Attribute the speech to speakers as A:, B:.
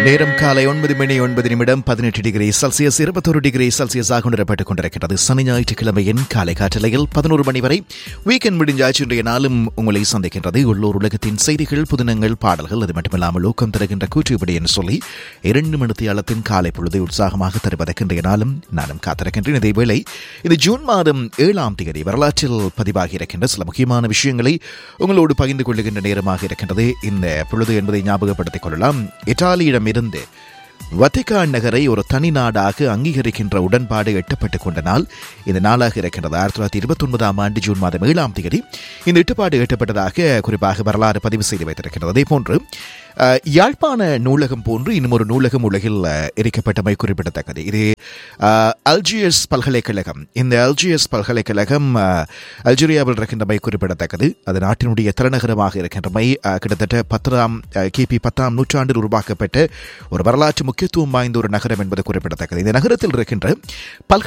A: நேரம் காலை ஒன்பது மணி ஒன்பது நிமிடம் பதினெட்டு டிகிரி செல்சியஸ் இருபத்தொரு டிகிரி செல்சியஸாக உணரப்பட்டுக் கொண்டிருக்கிறது சனி ஞாயிற்றுக்கிழமையின் காலை காற்றலையில் பதினோரு மணி வரை வீக்கெண்ட் முடிஞ்சாச்சு இன்றைய நாளும் உங்களை சந்திக்கின்றது உள்ளூர் உலகத்தின் செய்திகள் புதினங்கள் பாடல்கள் அது மட்டுமில்லாமல் ஊக்கம் தருகின்ற கூற்றுப்படி என்று சொல்லி இரண்டு மணித்தியாலத்தின் காலை பொழுதை உற்சாகமாக தருவதற்கு இன்றைய நாளும் நானும் காத்திருக்கின்றேன் இதேவேளை இந்த ஜூன் மாதம் ஏழாம் தேதி வரலாற்றில் பதிவாகி இருக்கின்ற சில முக்கியமான விஷயங்களை உங்களோடு பகிர்ந்து கொள்ளுகின்ற நேரமாக இருக்கின்றது இந்த பொழுது என்பதை ஞாபகப்படுத்திக் கொள்ளலாம் இத்தாலியிடமிருந்து வத்திகான் நகரை ஒரு தனி நாடாக அங்கீகரிக்கின்ற உடன்பாடு எட்டப்பட்டுக் கொண்ட நாள் இந்த நாளாக இருக்கின்றது ஆயிரத்தி தொள்ளாயிரத்தி இருபத்தி ஒன்பதாம் ஆண்டு ஜூன் மாதம் ஏழாம் தேதி இந்த எட்டுப்பாடு எட்டப்பட்டதாக குறிப்பாக வரலாறு பதிவு செய்து வைத்திருக்கிறது அதே போன்று அஹ், யாழ்ப்பாண நூலகம் போன்று இன்னும் ஒரு நூலகம் உலகில் அஹ், எரிக்கப்பட்டமை குறிப்பிடத்தக்கது இது அஹ், அல்ஜியஸ் பல்கலைக்கழகம் இந்த அல்ஜியஸ் பல்கலைக்கழகம் அஹ், அல்ஜீரியாவில் இருக்கின்றமை குறிப்பிடத்தக்கது அது நாட்டினுடைய தலைநகரமாக இருக்கின்றமை அஹ், கிட்டத்தட்ட பத்தாம் அஹ், கிபி பத்தாம் நூற்றாண்டில் உருவாக்கப்பட்ட ஒரு வரலாற்று முக்கியத்துவம் வாய்ந்த ஒரு நகரம் என்பது குறிப்பிடத்தக்கது இந்த நகரத்தில் இருக்கின்ற பல்கலை